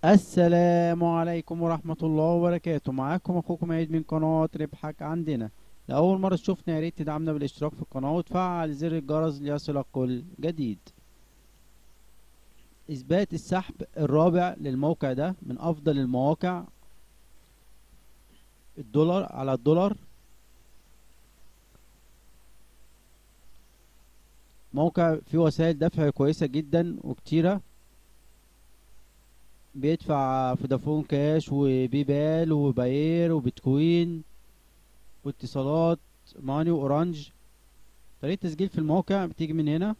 السلام عليكم ورحمة الله وبركاته معاكم اخوكم عيد من قناة ربحك عندنا لأول مرة تشوفنا يا ريت تدعمنا بالاشتراك في القناة وتفعل زر الجرس ليصلك كل جديد إثبات السحب الرابع للموقع ده من أفضل المواقع الدولار على الدولار موقع فيه وسائل دفع كويسة جدا وكتيرة بيدفع فودافون كاش وبيبال وباير وبيتكوين واتصالات ماني واورانج طريقة تسجيل في الموقع بتيجي من هنا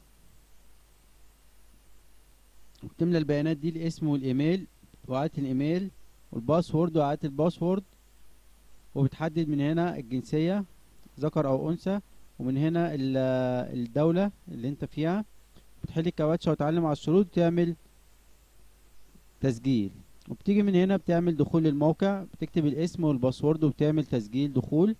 وبتملى البيانات دي الاسم والايميل وعادة الايميل والباسورد وعادة الباسورد وبتحدد من هنا الجنسية ذكر او انثى ومن هنا الدولة اللي انت فيها بتحل الكواتشة وتعلم على الشروط وتعمل تسجيل وبتيجي من هنا بتعمل دخول للموقع بتكتب الاسم والباسورد وبتعمل تسجيل دخول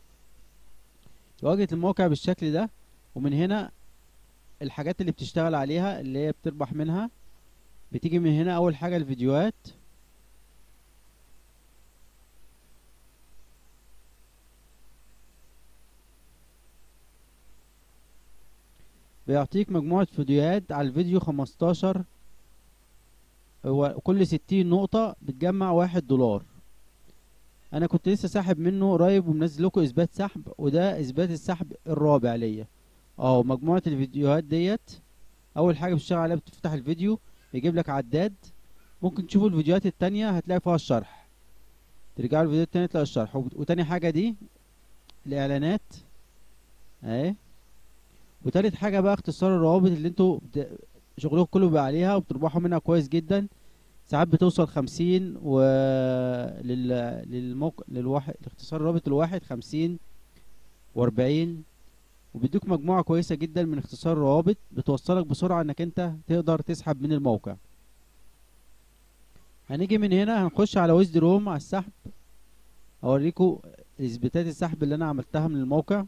واجهة الموقع بالشكل ده ومن هنا الحاجات اللي بتشتغل عليها اللي هي بتربح منها بتيجي من هنا اول حاجة الفيديوهات بيعطيك مجموعة فيديوهات على الفيديو خمستاشر هو كل ستين نقطة بتجمع واحد دولار انا كنت لسه ساحب منه قريب ومنزل لكم اثبات سحب وده اثبات السحب الرابع ليا اه مجموعة الفيديوهات ديت اول حاجة بتشتغل عليها بتفتح الفيديو يجيب لك عداد ممكن تشوفوا الفيديوهات التانية هتلاقي فيها الشرح ترجعوا الفيديو التانية تلاقي الشرح وتاني حاجة دي الاعلانات اهي وتالت حاجة بقى اختصار الروابط اللي انتوا شغلكم كله بيبقى عليها وبتربحوا منها كويس جدا ساعات بتوصل خمسين و لل... للموقع للواحد لاختصار الرابط الواحد خمسين واربعين وبيدوك مجموعة كويسة جدا من اختصار الروابط بتوصلك بسرعة انك انت تقدر تسحب من الموقع هنيجي من هنا هنخش على ويزد روم على السحب اوريكم اثباتات السحب اللي انا عملتها من الموقع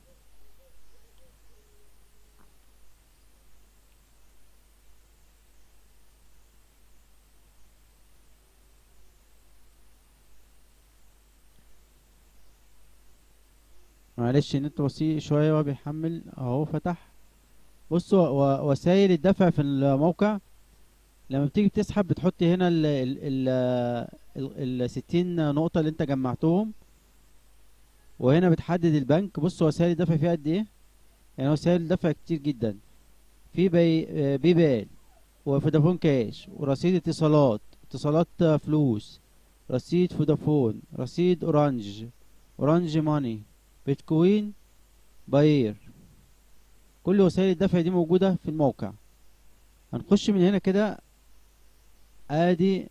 معلش النت بطيء شوية وهو بيحمل اهو فتح بصوا وسائل الدفع في الموقع لما بتيجي بتسحب بتحط هنا ال ال ال الستين نقطة اللي انت جمعتهم وهنا بتحدد البنك بصوا وسائل الدفع فيها قد ايه يعني وسائل الدفع كتير جدا في بي بيبال وفودافون كاش ورصيد اتصالات اتصالات فلوس رصيد فودافون رصيد اورانج اورانج ماني بيتكوين باير كل وسائل الدفع دي موجودة في الموقع هنخش من هنا كده ادي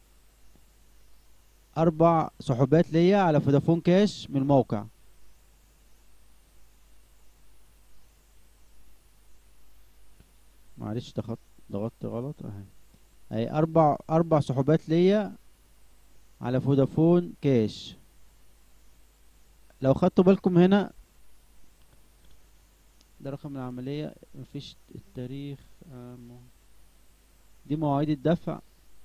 اربع سحوبات ليا على فودافون كاش من الموقع معلش ضغطت ضغطت غلط اهي اهي اربع اربع سحوبات ليا على فودافون كاش لو خدتوا بالكم هنا ده رقم العملية مفيش التاريخ دي مواعيد الدفع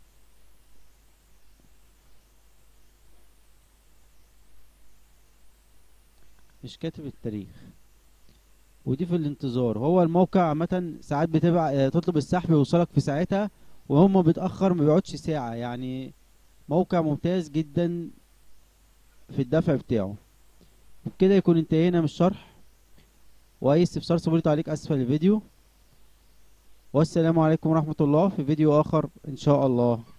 مش كاتب التاريخ ودي في الانتظار هو الموقع عامة ساعات بتبع تطلب السحب يوصلك في ساعتها وهم بيتأخر ما بيقعدش ساعة يعني موقع ممتاز جدا في الدفع بتاعه وبكده يكون انتهينا من الشرح واي استفسار سيبولي تعليق اسفل الفيديو والسلام عليكم ورحمة الله في فيديو اخر ان شاء الله